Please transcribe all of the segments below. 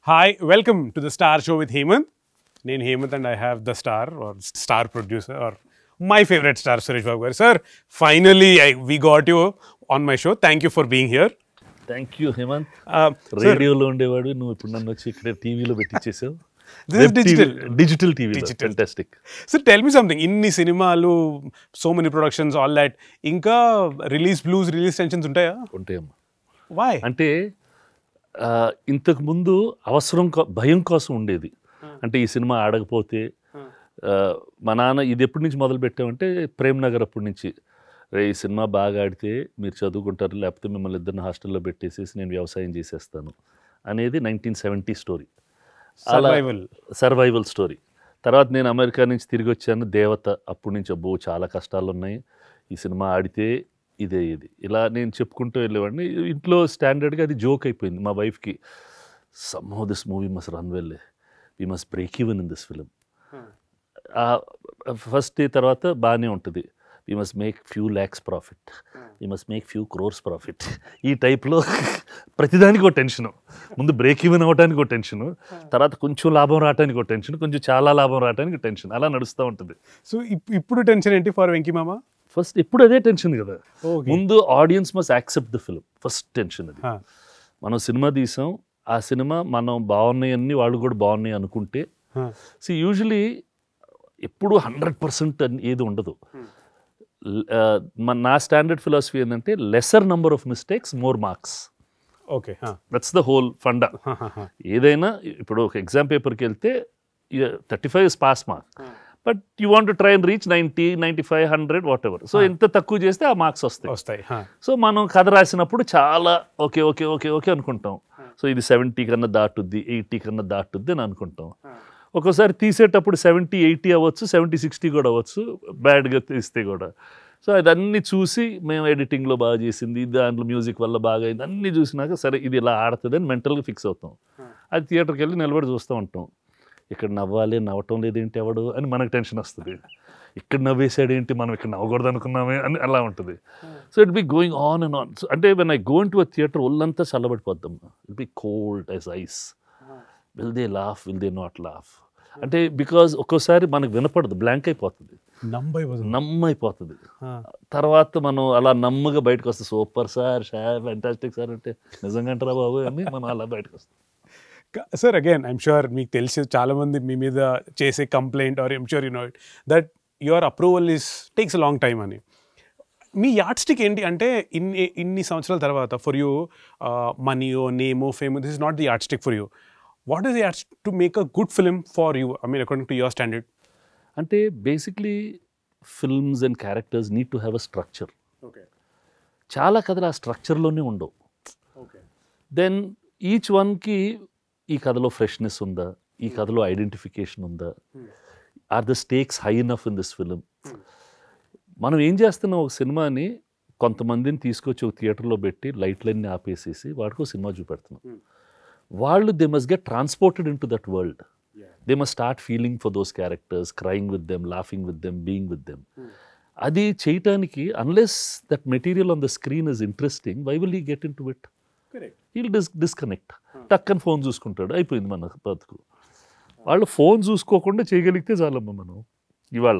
Hi, welcome to the Star Show with Hemant. నేను Hemant and I have the star or star producer or my favourite star Suresh Babu garu sir finally I we got you on my show thank you for being here thank you Hemant రేడియోలో ఉండేవాడు నువ్వు ఇప్పుడు నన్ను వచ్చి ఇక్కడ టీవీలో పెట్టించేసావు This is digital. Digital TV Digital. Fantastic so tell me something ఇన్ని సినిమాలు so many productions all that ఇంకా రిలీజ్ బ్లూస్ రిలీజ్ టెన్షన్స్ ఉంటాయా ఉంటాయమ్మా వై అంటే ఆ, ఇంతకు ముందు అవసరం కో- భయం కోసం ఉండేది అంటే ఈ సినిమా ఆడకపోతే ఆ, మా నాన్న ఇది ఎప్పటి నుంచి మొదలు పెట్టామంటే ప్రేమ్ నగర్ అప్పటి నుంచి రే ఈ సినిమా బాగా ఆడితే మీరు చదువుకుంటారు లేకపోతే మిమ్మల్ని ఇద్దరిని హాస్టల్లో పెట్టేసేసి నేను వ్యవసాయం చేసేస్తాను అనేది nineteen seventy story survival survival story తర్వాత నేను అమెరికా నుంచి తిరిగి వచ్చాను దేవత అప్పటి నుంచి అబ్బో చాలా కష్టాలు ఉన్నాయి ఈ సినిమా ఆడితే ఇదే ఇది ఇలా నేను చెప్పుకుంటూ వెళ్ళేవాడిని ఇంట్లో స్టాండర్డ్గా అది జోక్ అయిపోయింది మా వైఫ్కి somehow this movie must run well we must break even in this film first day తర్వాత బాగానే ఉంటుంది we must make few lakhs profit we must make few crores profit ఈ టైప్లో ప్రతిదానికి ఒక టెన్షను ముందు బ్రేక్ ఈవెన్ అవ్వడానికి ఒక టెన్షను తర్వాత కొంచెం లాభం రావడానికి ఒక టెన్షన్ కొంచెం చాలా లాభం రావడానికి టెన్షన్ అలా నడుస్తూ ఉంటుంది సో ఇప్పుడు టెన్షన్ ఏంటి ఫర్ వెంకీ మామ ఫస్ట్ ఎప్పుడు అదే టెన్షన్ కదా Okay. ముందు audience must accept the film first tension అది మనం సినిమా తీసాం ఆ సినిమా మనం బాగున్నాయి అన్ని వాళ్ళు కూడా బాగున్నాయి అనుకుంటే సి యూజువలీ ఎప్పుడు హండ్రెడ్ పర్సెంట్ ఏది ఉండదు ల- ఆ, మన నా స్టాండర్డ్ ఫిలాసఫీ ఏంటంటే lesser number of mistakes more marks okay that's the whole ఫండా ఏదైనా ఇప్పుడు ఒక ఎగ్జామ్ పేపర్కి వెళ్తే thirty five is pass mark but you want try and reach ninety ninety five hundred whatever so ఎంత తక్కువ చేస్తే ఆ మార్క్స్ వస్తాయి వస్తాయి సో మనం కథ రాసినప్పుడు చాలా ఓకే ఓకే ఓకే ఓకే అనుకుంటాం సో ఇది సెవెంటీ కన్నా దాటుద్ది ఎయిటీ కన్నా దాటుద్ది అని అనుకుంటాం ఒక్కోసారి తీసేటప్పుడు సెవెంటీ ఎయిటీ అవ్వచ్చు సెవెంటీ సిక్స్టీ కూడా అవ్వచ్చు బ్యాడ్గా తీస్తే కూడా సో అదన్నీ చూసి మేము ఎడిటింగ్లో బాగా చేసింది దాంట్లో మ్యూజిక్ వల్ల బాగా అయింది అన్నీ చూసినాక సరే ఇది ఇలా ఆడుతుంది అని మెంటల్గా ఫిక్స్ అవుతాం అది థియేటర్కి వెళ్ళి నిలబడి చూస్తూ ఉంటాం ఇక్కడ నవ్వాలి నవ్వటం లేదేంటి ఎవడు అని మనకు టెన్షన్ వస్తుంది ఇక్కడ నవ్వేసాడు ఏంటి మనం ఇక్కడ నవ్వకూడదు అనుకున్నామే అని అలా ఉంటుంది so it be going on and on so అంటే when I go into a theatre ఒళ్ళంతా చల్లబడిపోద్దాం it be cold as ice will they laugh will they not laugh అంటే బికాజ్ ఒక్కోసారి మనకు వినపడదు బ్లాంక్ అయిపోతుంది నంబై నమ్మైపోతుంది తర్వాత మనం అలా నమ్మగా బయటకు వస్తాం సూపర్ సార్ షార్ ఫ్యాంటాస్టిక్ సార్ అంటే నిజంగా అంటారా బాబు అని మనం అలా బయటకు వస్తాం సార్ అగైన్ ఐమ్ షూర్ మీకు తెలిసి చాలా మంది మీ మీద చేసే complaint are I'm sure you know it that your approval is takes long time అని మీ యాడ్ స్టిక్ ఏంటి అంటే ఇన్ని ఇన్ని సంవత్సరాల తర్వాత ఫర్ యూ మనీయో నేమో fame this is not the yardstick for you what is yard to make a good film for you I mean according to your standard అంటే basically films and characters need to have a structure okay చాలా కథలు ఆ స్ట్రక్చర్లోనే ఉండవు okay then each వన్కి ఈ కథలో freshness ఉందా ఈ కథలో ఐడెంటిఫికేషన్ ఉందా are the stakes high enough in this film మనం ఏం చేస్తున్నాం ఒక సినిమాని కొంతమందిని తీసుకొచ్చి ఒక థియేటర్లో పెట్టి లైట్లన్నీ ఆపేసేసి వాడికి సినిమా చూపెడుతున్నాం వాళ్ళు they must get transported into that world they must start feeling for those characters crying with them laughing with them being with them అది చేయటానికి unless that material on the screen is interesting why will we get into it correct వీళ్ళు డిస్ disconnect టక్కని phone చూసుకుంటాడు అయిపోయింది మన బతుకు వాళ్ళు phone చూసుకోకుండా చేయగలిగితే చాలమ్మ మనం ఇవాళ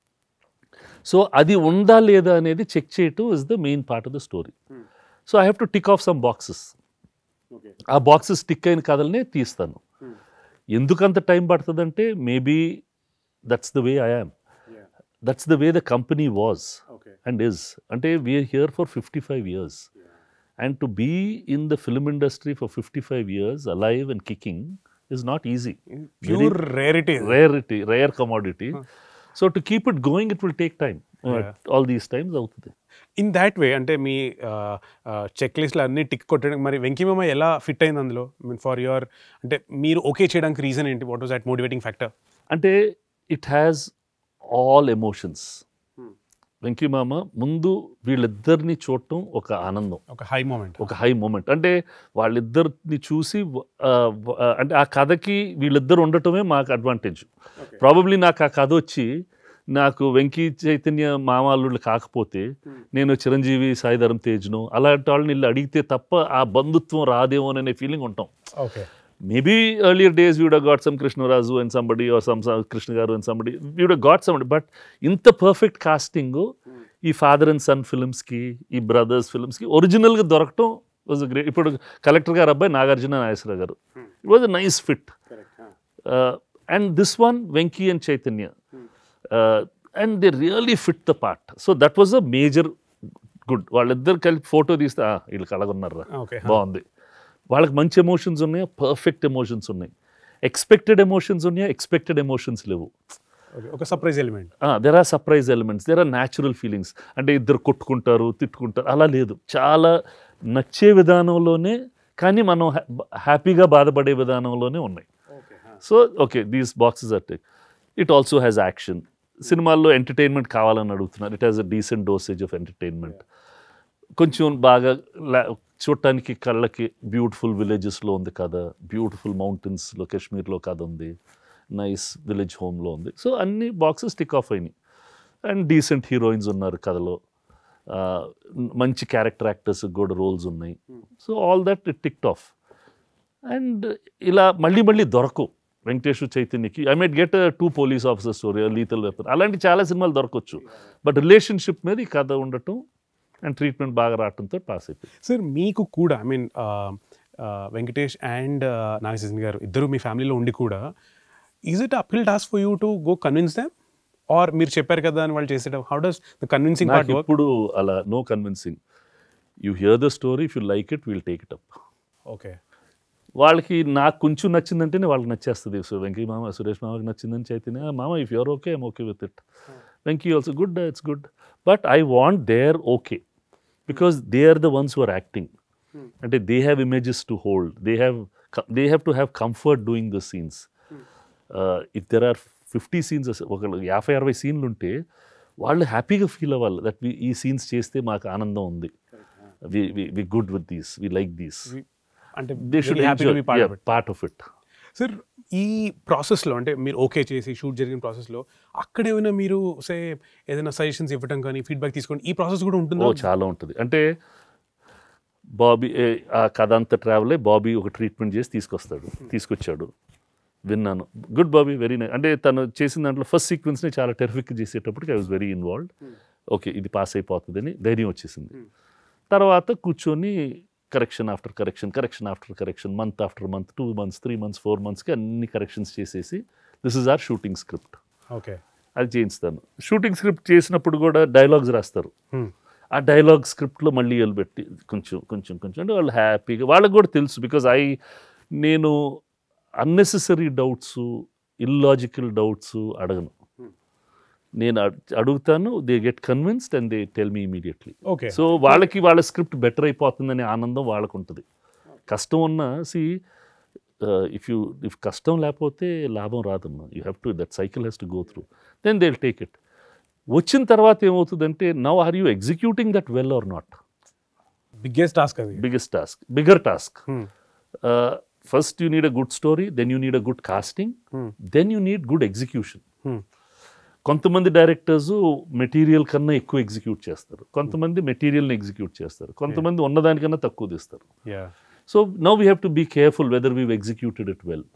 సో అది ఉందా లేదా అనేది చెక్ చేయటం is the main part of the story so I have to tick off some boxes okay ఆ బాక్సెస్ టిక్ అయిన కథలనే తీస్తాను ఎందుకంత టైం పడుతుందంటే maybe that's the way I am that's the way the company was okay and is అంటే we are here for fifty five years and to be in the film industry for fifty five years alive and kicking is not easy pure rarity rarity rare commodity so to keep it going it will take time Yeah. All these times అవుతుంది in that way అంటే మీ check లిస్ట్లో అన్ని tick కొట్టడానికి మరి వెంకీమామ ఎలా fit అయింది అందులో మీన్ ఫర్ యువర్ అంటే మీరు ఓకే చేయడానికి రీజన్ ఏంటి what was that motivating factor అంటే it has all emotions Venky Mama ముందు వీళ్ళిద్దరిని చూడటం ఒక ఆనందం ఒక హై మూమెంట్ ఒక హై మూమెంట్ అంటే వాళ్ళిద్దరిని చూసి ఆ, ఆ, అంటే ఆ కథకి వీళ్ళిద్దరు ఉండటమే మాకు అడ్వాంటేజ్ ప్రాబబ్లీ నాకు ఆ కథ వచ్చి నాకు వెంకీ చైతన్య మామాళ్ళు కాకపోతే నేను చిరంజీవి సాయిధరం తేజ్ను అలాంటి వాళ్ళని వీళ్ళు అడిగితే తప్ప ఆ బంధుత్వం రాదేమో అనే ఫీలింగ్ ఉంటాం okay maybe earlier days we would have got some Krishnarazu and somebody or some, some Krishna Garu and somebody, we would have got somebody. But ఇంత పర్ఫెక్ట్ కాస్టింగ్ ఈ ఫాదర్ అండ్ సన్ ఫిల్మ్స్కి ఈ brothers ఫిల్మ్స్కి ఒరిజినల్గా దొరకటం was great ఇప్పుడు collector గారు అబ్బాయి Nagarjuna Nageswara garu it was a nice fit and this one Venky and Chaitanya and they really fit the part so that was a major good వాళ్ళిద్దరు కలిపి ఫోటో తీస్తే "ఆ, వీళ్ళు కలగొన్నారా ఓకే బాగుంది వాళ్ళకి మంచి ఎమోషన్స్ ఉన్నాయా పర్ఫెక్ట్ ఎమోషన్స్ ఉన్నాయి ఎక్స్పెక్టెడ్ ఎమోషన్స్ ఉన్నాయా ఎక్స్పెక్టెడ్ ఎమోషన్స్ లేవు ఓకే ఒక surprise element there are surprise elements there are natural feelings అంటే ఇద్దరు కొట్టుకుంటారు తిట్టుకుంటారు అలా లేదు చాలా నచ్చే విధానంలోనే కానీ మనం హ్యా- హ్యాపీగా బాధపడే విధానంలోనే ఉన్నాయి so okay these boxes are take it also has action సినిమాల్లో ఎంటర్టైన్మెంట్ కావాలని అడుగుతున్నారు it has a decent dosage of entertainment కొంచెం బాగా లా- చూడటానికి కళ్ళకి బ్యూటిఫుల్ విలేజెస్లో ఉంది కథ బ్యూటిఫుల్ మౌంటైన్స్లో కాశ్మీర్లో కథ ఉంది నైస్ విలేజ్ హోమ్లో ఉంది సో అన్ని బాక్సెస్ టిక్ ఆఫ్ అయినాయి అండ్ డీసెంట్ హీరోయిన్స్ ఉన్నారు కథలో ఆ, మంచి క్యారెక్టర్ యాక్టర్స్ కూడా రోల్స్ ఉన్నాయి so all that it ticked off and ఇలా మళ్ళీ మళ్ళీ దొరకవు వెంకటేష్ చైతన్యకి I might get two police officer story lethal weapon అలాంటి చాలా సినిమాలు దొరకవచ్చు బట్ రిలేషన్షిప్ మీద ఈ కథ ఉండటం అండ్ ట్రీట్మెంట్ బాగా రావడంతో పాస్ అయిపోయింది సార్ మీకు కూడా ఐ మీన్ వెంకటేష్ అండ్ నాగశేషన్ గారు ఇద్దరు మీ ఫ్యామిలీలో ఉండి కూడా is it uphill task for you to go convince them or మీరు చెప్పారు కదా అని వాళ్ళు చేసేటప్పుడు how does the convincing part నాకు వర్క్ ఇప్పుడు అలా no convincing you hear the story if you like it will take it up okay వాళ్ళకి నాకు కొంచెం నచ్చిందంటేనే వాళ్ళకి నచ్చేస్తుంది సో వెంకీ మామ సురేష్ మామకి నచ్చిందని చైతన్య మామ if you're okay I'm okay with it Venky also good it's good but I want their okay because they are the ones who are acting అంటే they have images to hold they have they have to have comfort doing the scenes if there are fifty scenes ఒక యాభై అరవై సీన్లు ఉంటే వాళ్ళు హ్యాపీగా feel అవ్వాలి that ఈ సీన్స్ చేస్తే మాకు ఆనందం ఉంది we good with these we like these అంటే they should happy to be part of it part of it sir ఈ ప్రాసెస్లో అంటే మీరు ఓకే చేసి షూట్ జరిగిన ప్రాసెస్లో అక్కడ ఏమైనా మీరు సే ఏదైనా సజెషన్స్ ఇవ్వడం కానీ ఫీడ్బ్యాక్ తీసుకోండి ఈ ప్రాసెస్ కూడా ఓ ఉంటుందా చాలా ఉంటుంది అంటే బాబీ ఏ, ఆ కథ అంతా ట్రావెల్ అయ్యి బాబీ ఒక ట్రీట్మెంట్ చేసి తీసుకొస్తాడు తీసుకొచ్చాడు విన్నాను గుడ్ బాబీ వెరీ నైస్ అంటే తను చేసిన దాంట్లో ఫస్ట్ సీక్వెన్స్ని చాలా టెరిఫిక్ చేసేటప్పటికి I was very involved okay ఇది పాస్ అయిపోతుందని ధైర్యం వచ్చేసింది తర్వాత కూర్చొని correction after correction correction after correction month after month two months three months four మంత్స్కి అన్ని కరెక్షన్స్ చేసేసి this is our shooting script okay అది చేయిస్తాను షూటింగ్ స్క్రిప్ట్ చేసినప్పుడు కూడా డైలాగ్స్ రాస్తారు ఆ డైలాగ్ స్క్రిప్ట్లో మళ్ళీ పెట్టి కొంచెం కొంచెం కొంచెం అంటే వాళ్ళు హ్యాపీగా వాళ్ళకి కూడా తెలుసు బికాజ్ ఐ నేను అన్నెసెసరీ డౌట్స్ ఇల్లాజికల్ డౌట్స్ అడగను నేను అడ్- అడుగుతాను they get convinced and they tell me immediately okay so వాళ్ళకి వాళ్ళ స్క్రిప్ట్ బెటర్ అయిపోతుందనే ఆనందం వాళ్ళకు ఉంటుంది కష్టం ఉన్న సి ఇఫ్ యూ ఇఫ్ కష్టం లేకపోతే లాభం రాదమ్మా you have to that cycle has to go through then they take it వచ్చిన తర్వాత ఏమవుతుందంటే now are you executing that well or not biggest task అది biggest task bigger task Hmm. First you need a good story then you need a good casting Hmm. Then you need good execution Hmm. కొంతమంది directors material కన్నా ఎక్కువ execute చేస్తారు కొంతమంది మెటీరియల్ని execute చేస్తారు కొంతమంది ఉన్నదానికన్నా తక్కువ తీస్తారు yeah so now we have to be careful whether we executed it well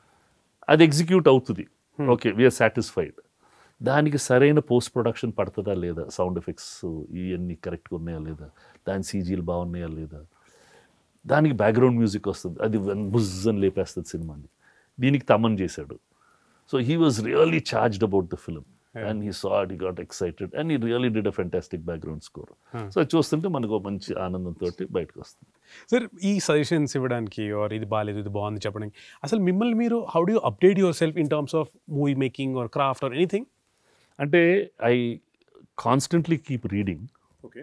అది ఎగ్జిక్యూట్ అవుతుంది ఓకే వీఆర్ సాటిస్ఫైడ్ దానికి సరైన పోస్ట్ ప్రొడక్షన్ పడుతుందా లేదా సౌండ్ ఎఫెక్ట్స్ ఇవన్నీ కరెక్ట్గా ఉన్నాయా లేదా దాని సీజీలు బాగున్నాయా లేదా దానికి బ్యాక్గ్రౌండ్ మ్యూజిక్ వస్తుంది అది బుజ్ అని లేపేస్తుంది సినిమాని దీనికి తమన్ చేశాడు so he was really charged about the film and he saw he got excited and he really did a fantastic background score so అది చూస్తుంటే మనకు ఒక మంచి ఆనందంతో బయటకు వస్తుంది సార్ ఈ సజెషన్స్ ఇవ్వడానికి ఆర్ ఇది బాగాలేదు ఇది బాగుంది చెప్పడానికి అసలు మిమ్మల్ని మీరు how do update yourself in terms of movie making or craft or anything అంటే I constantly keep reading okay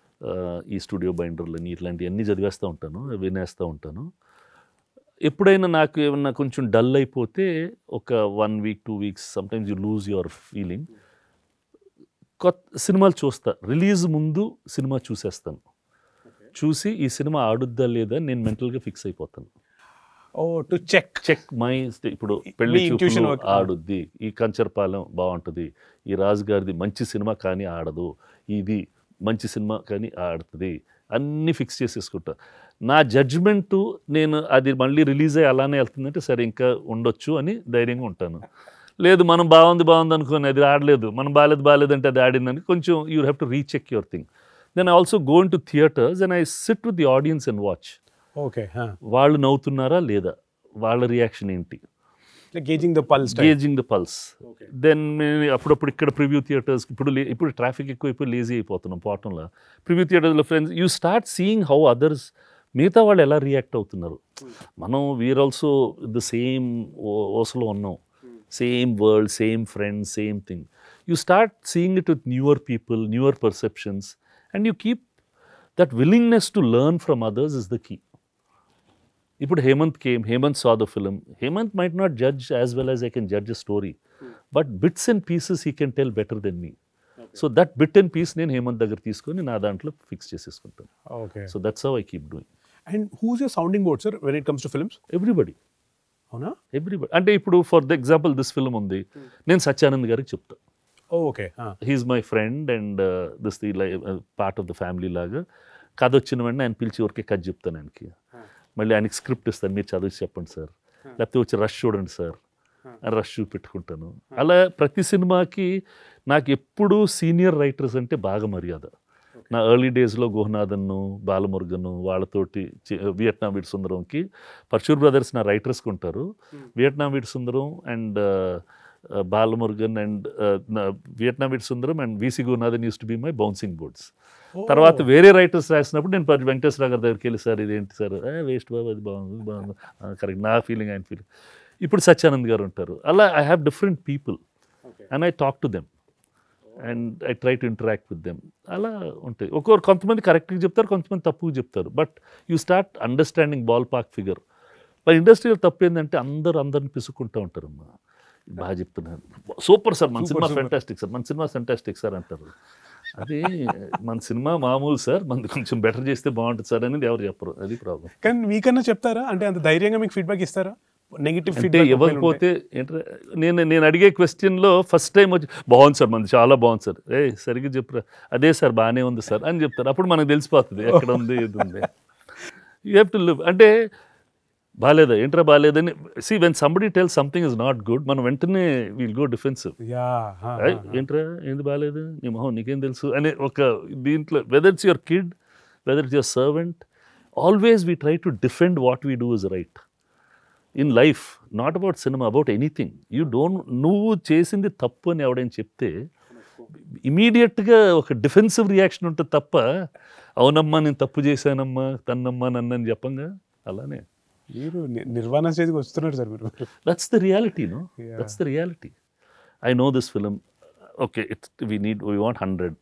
ఈ స్టూడియో బైండర్లని ఇట్లాంటివన్నీ చదివేస్తూ ఉంటాను వినేస్తూ ఉంటాను ఎప్పుడైనా నాకు ఏమన్నా కొంచెం డల్ అయిపోతే ఒక one week two weeks sometimes you lose your feeling కొత్త సినిమాలు చూస్తా రిలీజ్ ముందు సినిమా చూసేస్తాను చూసి ఈ సినిమా ఆడుద్దా లేదా నేను మెంటల్గా ఫిక్స్ అయిపోతాను oh to check check my ఇప్పుడు పెళ్లి మీ intuition చూపులు work. ఆడుద్ది ఈ కంచర్పాలెం బాగుంటుంది ఈ రాజుగారిది మంచి సినిమా కానీ ఆడదు ఇది మంచి సినిమా కానీ ఆడుతుంది అన్నీ ఫిక్స్ చేసేసుకుంటా నా జడ్జ్మెంటు నేను అది మళ్ళీ రిలీజ్ అయ్యి అలానే వెళ్తుందంటే సరే ఇంకా ఉండొచ్చు అని ధైర్యంగా ఉంటాను లేదు మనం బాగుంది బాగుంది అనుకుని అది ఆడలేదు మనం బాగాలేదు బాగాలేదు అంటే అది ఆడిందని కొంచెం you have to recheck your thing then I also gone to theatres and I sit with the audience and watch okay వాళ్ళు నవ్వుతున్నారా లేదా వాళ్ళ రియాక్షన్ ఏంటి gauging the pulse gauging the pulse Okay. Then మేము అప్పుడప్పుడు ఇక్కడ ప్రివ్యూ థియేటర్స్ ఇప్పుడు లే- ఇప్పుడు ట్రాఫిక్ ఎక్కువైపోయి లేజీ అయిపోతున్నాం పోవటంలో ప్రివ్యూ థియేటర్స్లో friends you start seeing how others మిగతా వాళ్ళు ఎలా రియాక్ట్ అవుతున్నారు మనం వీఆర్ ఆల్సో ద సేమ్ ఓసలో ఉన్నాం same world same friends same thing you start seeing it with newer people newer perceptions and you keep that willingness to learn from others is the key ఇప్పుడు Hemant came Hemant saw the film Hemant might not judge as well as I can judge a story but bits and pieces he can tell better than me so that bit and piece నేను హేమంత్ దగ్గర తీసుకొని నా దాంట్లో fix చేసేసుకుంటాను okay so that's how I keep doing and who's your sounding board sir when it comes to films everybody అవునా everybody అంటే ఇప్పుడు for the example this film ఉంది నేను సత్యానంద్ గారికి చెప్తా okay he's my friend and this the lie part of the family లాగా కథ వచ్చిన వెంటనే ఆయన పిలిచి ఊరికే కథ చెప్తాను ఆయనకి మళ్ళీ ఆయనకి స్క్రిప్ట్ ఇస్తాను మీరు చదివి చెప్పండి సార్ లేకపోతే వచ్చి రష్ చూడండి సార్ అని రష్ చూపెట్టుకుంటాను అలా ప్రతి సినిమాకి నాకు ఎప్పుడూ సీనియర్ రైటర్స్ అంటే బాగా మర్యాద నా ఎర్లీ డేస్లో గుహనాథన్ను బాలమురుగను వాళ్ళతోటి చి- వియట్నాం వీడి సుందరంకి పర్చూర్ బ్రదర్స్ నా రైటర్స్కి ఉంటారు Vietnam Veedu Sundaram and Balamurugan and Vietnam Veedu Sundaram and VC Guhanathan used to be my bouncing boards తర్వాత వేరే రైటర్స్ రాసినప్పుడు నేను పర్- వెంకటేశ్వర గారి దగ్గరికి వెళ్ళి సార్ ఇదేంటి సార్ వేస్ట్ బాబు అది బాగుంది బాగుంది కరెక్ట్ నా ఫీలింగ్ ఆయన ఫీలింగ్ ఇప్పుడు సత్యానంద్ గారు ఉంటారు అలా I have different people and I talk to them and I try to interact with them అలా ఉంటాయి ఒక్కొక్కరు కొంతమంది కరెక్ట్గా చెప్తారు కొంతమంది తప్పుగా చెప్తారు but you start understanding ball park figure మరి ఇండస్ట్రీలో తప్పు ఏంటంటే అందరూ అందరిని పిసుకుంటూ ఉంటారమ్మా బాగా చెప్తున్నారు సూపర్ సార్ మన Super, cinema super. Fantastic sir మన సినిమా ఫెంటాస్టిక్ సార్ అంటారు అది మన సినిమా మామూలు సార్ మనది కొంచెం బెటర్ చేస్తే బాగుంటుంది సార్ అనేది ఎవరు చెప్పరు అది ప్రాబ్లం కానీ మీకన్నా చెప్తారా అంటే అంత ధైర్యంగా మీకు ఫీడ్బ్యాక్ ఇస్తారా నెగిటివ్ అంటే ఫీడ్బ్యాక్ ఇవ్వకపోతే ఏంట్రా నేను నేను అడిగే క్వశ్చన్లో ఫస్ట్ టైం వచ్చి బాగుంది సార్ మనది చాలా బాగుంది సార్ ఏ సరిగ్గా చెప్పురా అదే సార్ బాగానే ఉంది సార్ అని చెప్తారు అప్పుడు మనకు తెలిసిపోతుంది ఎక్కడ ఉంది ఏది ఉంది యూ హ్యావ్ టు లివ్ అంటే బాగాలేదా ఏంట్రా బాగాలేదని see when somebody tell something is not good మనం వెంటనే విల్ గో డిఫెన్సివ్ యా ఏయ్, ఏంట్రా ఏంది బాగాలేదు నీ మొహం నీకేం తెలుసు అనే ఒక దీంట్లో whether it's your kid whether it's your servant always we try to defend what we do is right in life not about cinema about anything you don't నువ్వు చేసింది తప్పు అని ఎవడైనా చెప్తే ఇమీడియట్గా ఒక డిఫెన్సివ్ రియాక్షన్ ఉంటుంది తప్ప అవునమ్మా నేను తప్పు చేశానమ్మా తన్నమ్మా నన్నని చెప్పంగా అలానే మీరు ని- నిర్వాణ స్టేజ్కి వస్తున్నారు సార్ మీరు that's the reality no Yeah. that's the reality i know this film okay it, we need we want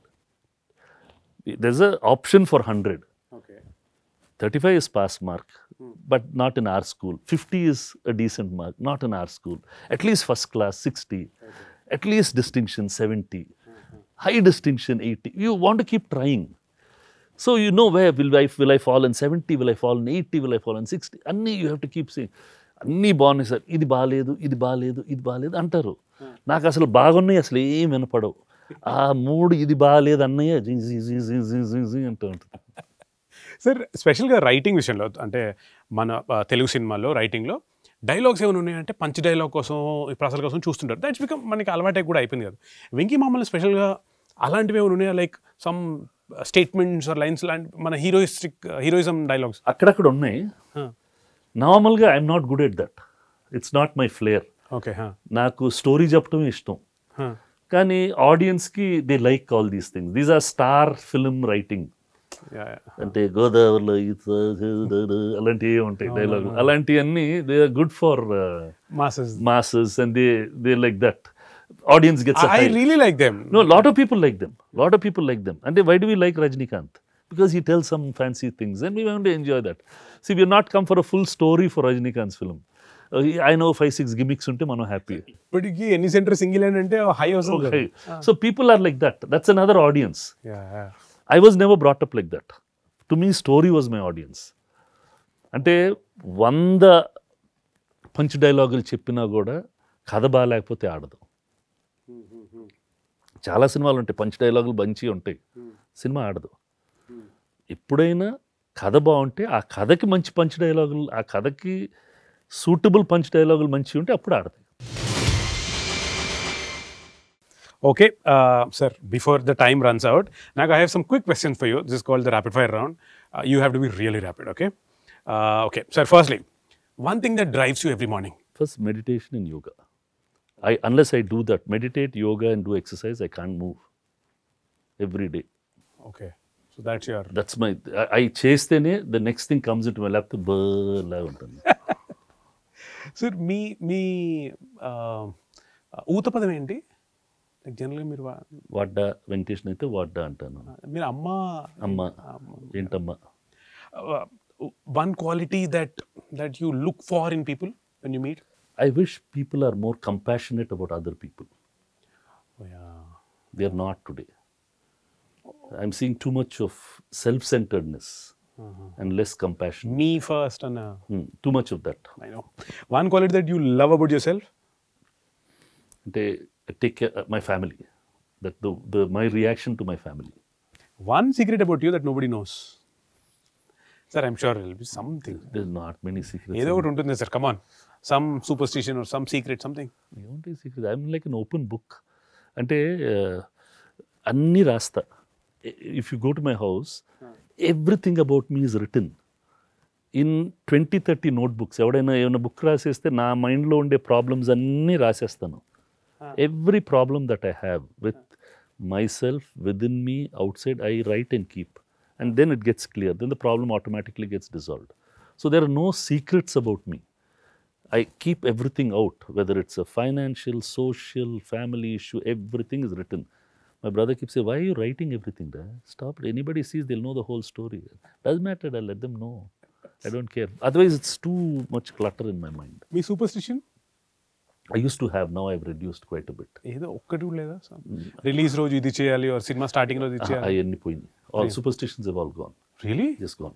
100 there's a option for 100 okay 35 is pass mark but not in our school 50 is a decent mark not in our school at least first class 60 at least distinction 70 high distinction 80 you want to keep trying so you know where will I will I fall in 70 will I fall in 80 will I fall in 60 అన్నీ you have to keep saying అన్నీ బాగున్నాయి sir ఇది బాగాలేదు ఇది బాగాలేదు ఇది బాగాలేదు అంటారు నాకు అసలు బాగున్నాయి అసలు ఏం వినపడవు ఆ మూడు ఇది బాగాలేదు అన్నయ్య జీ జీ జీ జీ జీ జీ జీ అంటూ ఉంటుంది సార్ స్పెషల్గా రైటింగ్ విషయంలో అంటే మన ఆ, తెలుగు సినిమాల్లో రైటింగ్లో డైలాగ్స్ ఏమైనా ఉన్నాయంటే పంచ్ డైలాగ్ కోసం ఈ ప్రసల కోసం చూస్తుంటారు దట్స్ బికమ్ మనకి అలవాటే కూడా అయిపోయింది కదా వెంకీ మామూలు స్పెషల్గా అలాంటివి ఏమైనా ఉన్నాయా like some statements or lines లాంటి మన హీరోయిస్టిక్ హీరోయిజం డైలాగ్స్ అక్కడక్కడ ఉన్నాయి నార్మల్గా I'm not good at that it's not my flair okay నాకు స్టోరీ చెప్పడం ఇష్టం కానీ ఆడియన్స్కి they like all these things these are star film writing అంటే గోదావరిలో ఈత అలాంటివి ఉంటాయి డైలాగ్ అలాంటివన్నీ they are good for masses masses and they they like that audience gets I really like them No, lot of people like them. Lot of people like them. And they, why do we like Rajnikant? Because he tells some fancy things and we want to enjoy that. See, we are not come for a full story for Rajnikant's film. Uh, he- I know five, six gimmicks unte మనం happy. ఇప్పటికి ఎన్ని centre single hand అంటే high వస్తుంది Okay. So people are like that. That's another audience. Yeah, I was never brought up like that. To me, story was my audience. అంటే వంద punch డైలాగులు చెప్పినా కూడా కథ బాగాలేకపోతే ఆడదు చాలా సినిమాలు ఉంటాయి పంచ్ డైలాగులు మంచి ఉంటాయి సినిమా ఆడదు ఎప్పుడైనా కథ బాగుంటే ఆ కథకి మంచి పంచ్ డైలాగులు ఆ కథకి సూటబుల్ పంచ్ డైలాగులు మంచి ఉంటే అప్పుడు ఆడతాయి Okay, uh, sir, before the time runs out, now I have some quick questions for you. This is called the rapid fire round. Uh, you have to be really rapid, okay? Uh, okay, sir, firstly, one thing that drives you every morning. First meditation in yoga I unless I do that meditate yoga and do exercise I can't move every day Okay, so that's your. That's my I చేస్తేనే the next thing comes it my లేకపోతే బర్లా ఉంటుంది sir మీ మీ uh, ఊత పదం ఏంటి like జనరల్గా మీరు వా- వాడ్డా వెంకటేషన్ అయితే వాడ్డా అంటాను మీరు అమ్మ అమ్మ ఏంటమ్మా one quality that that you look for in people when you meet I wish people are more compassionate about other people they are not today I'm seeing too much of self centredness and less compassion me first అన్న too much of that I know one quality that you love about yourself అంటే take care my family that the my reaction to my family one secret about you that nobody knows sir I'm sure will be something this not many secrets ఏదో ఒకటి ఉంటుంది sir come on some superstition or some secret something ఏముంటే secret I'm like an open book అంటే uh, అన్నీ రాస్తా if you go to my house everything about me is written in twenty thirty notebooks ఎవడైనా ఏమైనా book రాసేస్తే నా మైండ్లో ఉండే ప్రాబ్లమ్స్ అన్నీ రాసేస్తాను every problem that I have with my myself within me outside I write and keep and then it gets clear then the problem automatically gets dissolved so there are no secrets about me I keep everything out, whether it's a financial, social, family issue, everything is written. My brother keeps saying, Why are you writing everything? Dad? Stop it. Anybody sees, they'll know the whole story. Doesn't matter, I'll let them know. I don't care. Otherwise, it's too much clutter in my mind. మీ superstition I used to have, now I've reduced quite a bit. ఏదో ఒక్కటి కూడా లేదా release రోజు ఇది చేయాలి are cinema starting రోజు ఇది I చేయాలి any point. All superstitions have all gone, really just gone.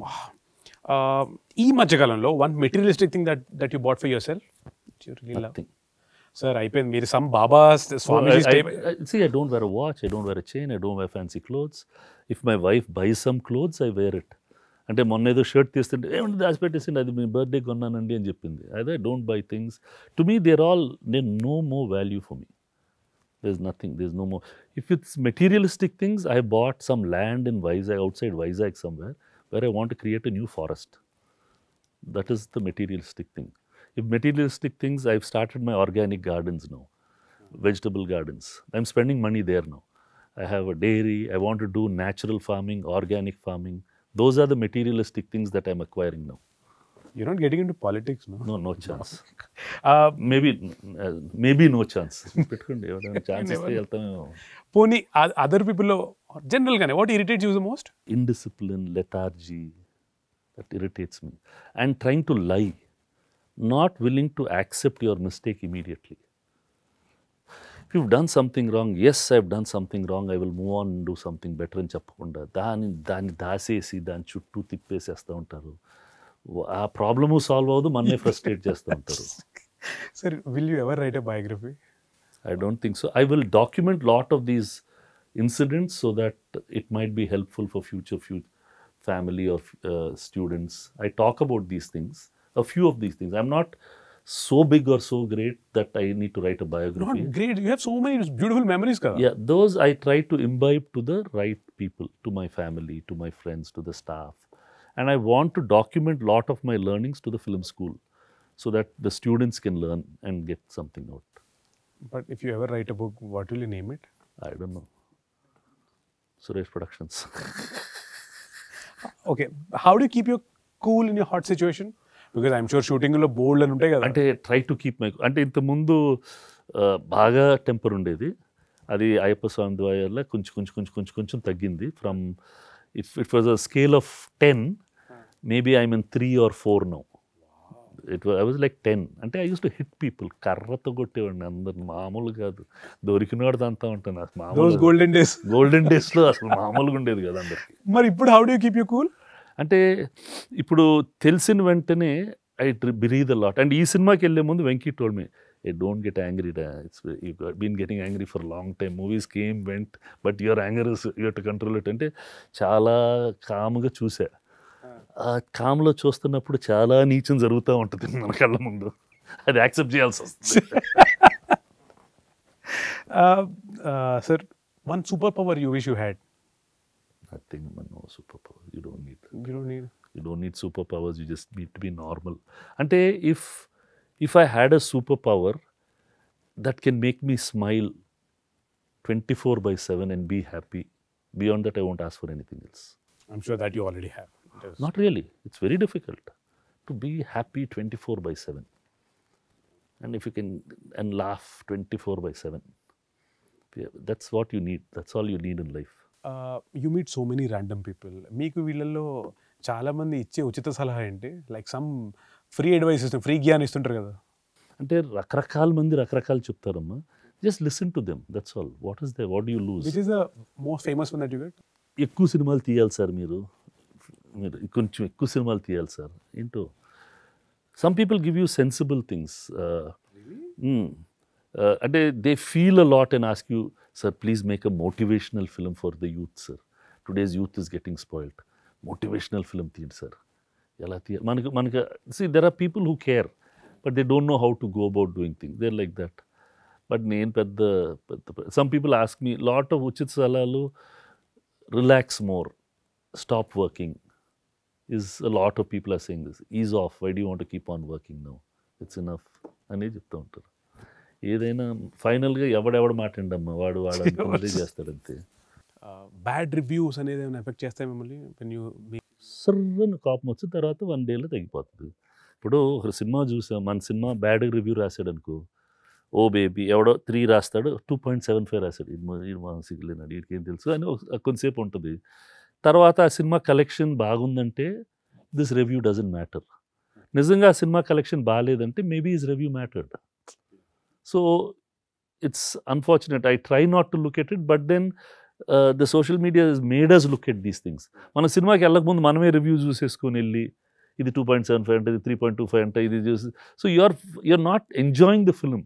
ఈ మధ్యకాలంలో one materialistic thing that that you bought for yourself Nothing. Sir అయిపోయింది మీరు some baba swami I, I, I, see, I don't wear a watch, I don't wear a chain, I don't wear fancy clothes. If my wife buys some clothes, I wear it. అంటే మొన్న ఏదో shirt తీస్తుంటే ఏమంటే దాచిపెట్టేసింది అది మీ birthday కొన్నానండి అని చెప్పింది అదే don't buy things to me there all they no more value for me there is nothing there is no more if it's materialistic things I bought some land in Vizag outside Vizag somewhere where I want create a new forest that is the materialistic thing. If materialistic things, I've started my organic gardens now, vegetable gardens. I'm spending money there now. I have a dairy. I want to do natural farming, organic farming. Those are the materialistic things that I'm acquiring now. You not getting into politics no No, no chance. Maybe, uh, maybe no chance. పెట్టుకోండి ఎవరైనా chance ఇస్తే వెళ్తామేమో పోనీ other పీపుల్లో జనరల్గానే what irritates you the most indiscipline, lethargy, that irritates me. And trying to lie, not willing to accept your mistake immediately. If you've done something wrong, yes, I've done something wrong, I will move on and do something better అని చెప్పకుండా దాని దాన్ని దాసేసి దాని చుట్టూ తిప్పేసేస్తూ ఉంటారు ఆ problem solve అవ్వదు మనమే ఫ్రస్ట్రేట్ చేస్తూ ఉంటారు sir will you ever write a biography I don't think so. I will document lot of these incidents so that it might be helpful for future fu- family or uh, students. I talk about these things, a few of these things. I'm not so big or so great that I need to write a not biography. Great you have so many beautiful memories కదా Yeah, those I try to imbibe to the right people, to my family, to my friends, to the staff. And I want to document lot of my learnings to the film school so that the students can learn and get something out. But if you ever write a book what will you name it I don't know. Suresh Productions. Okay how do keep your cool in your hot situation because I'm sure షూటింగ్లో బోల్డ్ అని ఉంటాయి కదా అంటే try to keep my అంటే ఇంతకుముందు ఆ, బాగా టెంపర్ ఉండేది అది అయ్యప్ప స్వామి ద్వారా కొంచెం కొంచెం కొంచెం కొంచెం కొంచెం తగ్గింది from if it was a scale of ten maybe I mean three or four now it I was like ten అంటే I use to hit people కర్రతో కొట్టేవాడిని అందరిని మామూలు కాదు దొరికినవాడు అంతా ఉంటాను అసలు దోస్ మామూలు గోల్డెన్ డేస్ గోల్డెన్ డేస్లో అసలు మామూలుగా ఉండేది కదా అందరికి మరి ఇప్పుడు how do keep you cool అంటే ఇప్పుడు తెలిసిన వెంటనే ఐ బ్రీద్ లాట్ అండ్ ఈ సినిమాకి వెళ్ళే ముందు Venky told me a don't get angry it's you been getting angry for long time movies came went but your anger is your to control it అంటే చాలా కామ్గా చూసా ఆ కామ్లో చూస్తున్నప్పుడు చాలా నీచం జరుగుతూ ఉంటుంది మన కళ్ళ ముందు అది యాక్సెప్ట్ చేయాల్సి వస్తుంది sir one superpower you wish you had nothing no superpower you don't need you don't need you don't need superpowers you just need to be normal అంటే if if I had a superpower that can make me smile twenty four by seven and be happy beyond that I won't ask for anything else I'm sure that you already have not really it's very difficult to be happy twenty four by seven and if you can and laugh twenty four by seven that's what you need that's all you need in life you meet so many random people మీకు వీళ్ళల్లో చాలామంది ఇచ్చే ఉచిత సలహా ఏంటి like some free advice ఇస్తుంది free జ్ఞాన్ ఇస్తుంటారు కదా అంటే రకరకాల మంది రకరకాలు చెప్తారమ్మా just listen to them that's all what is they what you lose which is the most famous one that you get ఎక్కువ సినిమాలు తీయాలి సార్ మీరు మీరు కొంచెం ఎక్కువ సినిమాలు తీయాలి సార్ ఏంటో some people give you sensible things అంటే they feel a lot and ask you sir please make a motivational film for the youth sir today's youth is getting spoiled motivational film తీయండి sir ఎలా తీయ మనకి మనకి see there are people who care but they don't know how to go about doing thing there like that but నేను పెద్ద పెద్ద some people ask me lot of ఉచిత సలహాలు relax more stop working is a lot of people are saying this is of why do want keep on working now it's enough అనేది చెప్తూ ఉంటారు ఏదైనా ఫైనల్గా ఎవడెవడ మాట్లాడమ్మా వాడు వాడు అనుకున్నదే చేస్తాడంతే బ్యాడ్ రివ్యూస్ అనేది ఏమైనా ఎఫెక్ట్ చేస్తాయి మిమ్మల్ని వెన్ యూ సర్రని కోపం వచ్చిన తర్వాత వన్ డేలో తగ్గిపోతుంది ఇప్పుడు ఒక సినిమా చూసాం మన సినిమా బ్యాడ్ రివ్యూ రాశాడు అనుకో ఓ బేబీ ఎవడో త్రీ రాస్తాడు టూ పాయింట్ సెవెన్ ఫైవ్ రాశాడు ఇది మా- ఇది మానసిక లేనాడు వీడికి ఏం తెలుసు అని ఒక- కొంతసేపు ఉంటుంది తర్వాత ఆ సినిమా కలెక్షన్ బాగుందంటే దిస్ రివ్యూ డజంట్ మ్యాటర్ నిజంగా ఆ సినిమా కలెక్షన్ బాగాలేదంటే maybe is review mattered so it's unfortunate I try not to look at it but then the social media is made us look at these things మన సినిమాకి వెళ్ళకముందు మనమే review చూసేసుకొని వెళ్ళి ఇది two point seven five అంటే ఇది three point two five అంటే ఇది చూసి so you are you are not enjoying the film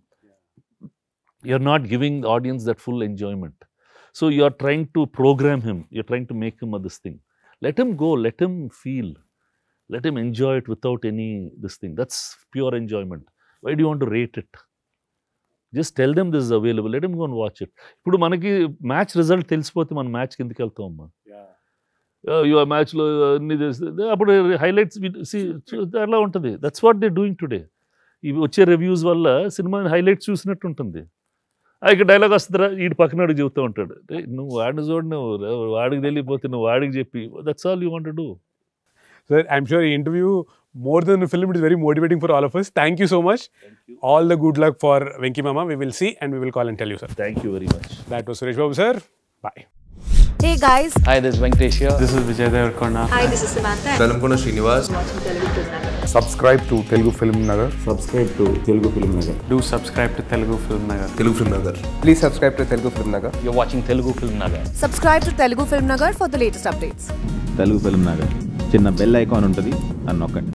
you are not giving audience that full enjoyment so you are trying to programme him you trying to make him this thing let him go let him feel let him enjoy it without any this thing that's pure enjoyment why do want to rate it just tell them this available let him gone watch it ఇప్పుడు మనకి match result తెలిసిపోతే మనం match కిందకి వెళ్తాం అమ్మా your మ్యాచ్లో అన్ని చేస్తే అప్పుడు హైలైట్స్ అలా ఉంటుంది that's what they doing today ఇవి వచ్చే రివ్యూస్ వల్ల సినిమా హైలైట్స్ చూసినట్టు ఉంటుంది ఆ, ఇక డైలాగ్ వస్తుందిరా వీడి పక్కనాడు చెబుతూ ఉంటాడు "రే, నువ్వు వాడిని చూడు నువ్వు వాడికి తెలియపోతే నువ్వు వాడికి చెప్పి that's all you want do sir I'm sure ఈ interview more then film it is very motivating for all of us thank you so much all the good luck for Venky Mama we will see and we will call and tell you sir thank you very much that was suresh babu sir bye Hey guys, Hi, this is Venkatesh here. This is Vijay Devarkonda. hi, this is Samantha. Velankonda Srinivas subscribe to Telugu Film Nagar. Subscribe to Telugu Film Nagar Do subscribe to Telugu Film Nagar. Telugu Film Nagar Please subscribe to Telugu Film Nagar. You're watching Telugu Film Nagar. Subscribe to Telugu Film Nagar for the latest updates. Telugu Film Nagar చిన్న bell icon ఉంటుంది అని నొక్కండి